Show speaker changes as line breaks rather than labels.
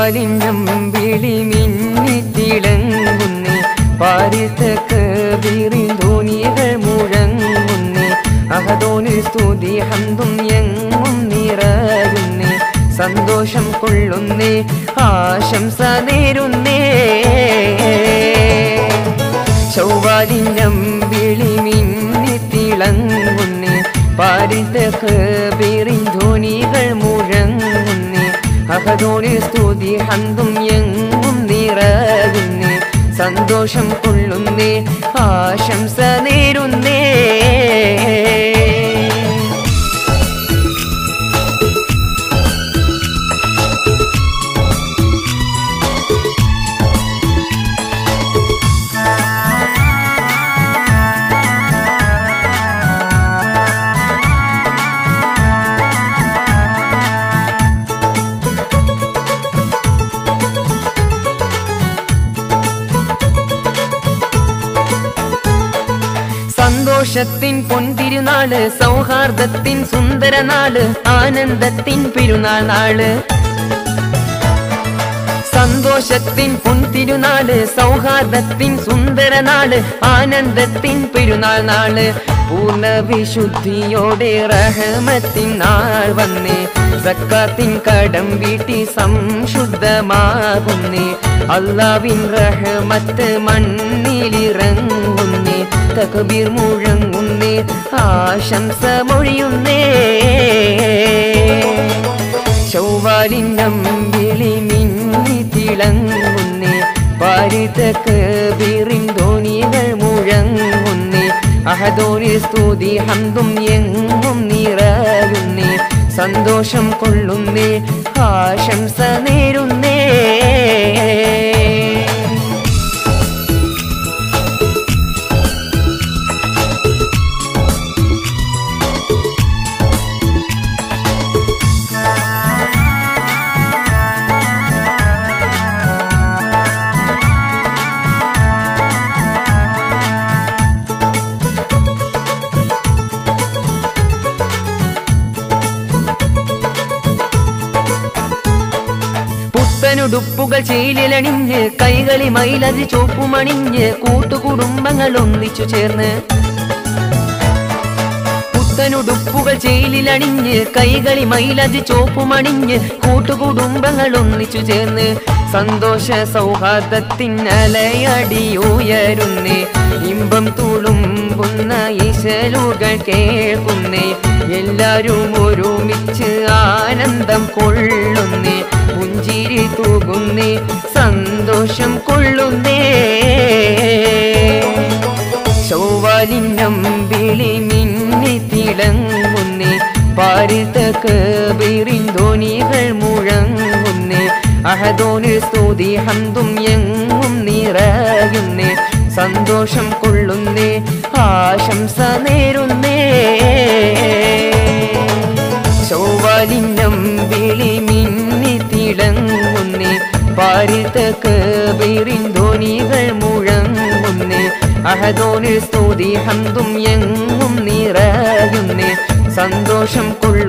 ചൊവ്വാലിന്നം വിളി മിന്നി തിളങ്ങുന്നേ പാരിത്തക്ക് ധോനികൾ മുഴങ്ങുന്നേ അഹദോനിൽ സ്തുതി ഹന്തും എങ്ങും നിറയുന്നേ സന്തോഷം കൊള്ളുന്നേ ആശംസ നേരുന്നേ ചൊവ്വാലിന്നം വിളി മിന്നി തിളങ്ങുന്നേ പാരിത്തക്ക് ധോനികൾ മുഴങ്ങുന്നേ അഹദോനിൽ സ്തുതി ഹന്തും എങ്ങും നിറയുന്നേ സന്തോഷം കൊള്ളുന്നേ ആശംസ നേരുന്നേ സന്തോഷത്തിൻ പൊൻതിരുനാള് സൗഹാർദ്ദത്തിൻ സുന്ദരനാള് ആനന്ദത്തിൻ പെരുന്നാൾ നാള് സന്തോഷത്തിൻ പൊൻതിരുനാള് സൗഹാർദ്ദത്തിൻ സുന്ദരനാള് ആനന്ദത്തിൻ പെരുന്നാൾ നാള് പൂർണ്ണ വിശുദ്ധിയോടെ റഹമത്തിൻ നാൾ വന്നേ സക്കാത്തിൻ കടം വീട്ടി സംശുദ്ധമാകുന്നേ അള്ളാവിൻ റഹമത്ത് മണ്ണിലിറങ്ങുന്നേ തകബീർ മുഴങ്ങുന്നേ ആശംസ മൊഴിയുന്നേ ചൊവ്വാലിന്നം വിളി മിന്നി തിളങ്ങുന്നേ പാരിതക്ക് ധോനികൾ മുഴങ്ങുന്നേ അഹദോനി സ്തുതി ഹന്തും എങ്ങും നിറയുന്നേ സന്തോഷം കൊള്ളുന്നേ ആശംസ നേരുന്നേ പുത്തനുടുപ്പുകൾ ചേലിലണിഞ്ഞ് കൈകളി മൈലതി ചോപ്പുമണിഞ്ഞ് കൂട്ടുകുടുംബങ്ങൾ ഒന്നിച്ചു ചേർന്ന് പുത്തനുടുപ്പുകൾ ചേലിലണിഞ്ഞ് കൈകളി മൈലതി ചോപ്പുമണിഞ്ഞ് കൂട്ടുകുടുംബങ്ങൾ ഒന്നിച്ചു ചേർന്ന് സന്തോഷ സൗഹാർദ്ദത്തിൻ അലയടി ഉയരുന്നേ ഇമ്പം തുളുമ്പുന്ന ഇശലുകൾ കേൾക്കുന്നേ എല്ലാരും ഒരുമിച്ച് ആനന്ദം കൊള്ളുന്നേ പുഞ്ചിരി തൂകുന്നേ സന്തോഷം കൊള്ളുന്നേ ചൊവ്വാലിന്നം വിളി മിന്നി തിളങ്ങുന്നേ പാരിതക്ക് ധോനികൾ മുഴങ്ങുന്നേ അഹദോനിൽ സ്തുതി ഹന്തും എങ്ങും നിറയുന്നേ സന്തോഷം കൊള്ളുന്നേ ആശംസ നേരുന്നേ ചൊവ്വാലിന്നം വിളി മിന്നി തിളങ്ങുന്നേ പാരിതക്ക് ധോനികൾ മുഴങ്ങുന്നേ അഹദോനിൽ സ്തുതി ഹന്തും എങ്ങും നിറയുന്നേ സന്തോഷം കൊള്ളുന്നേ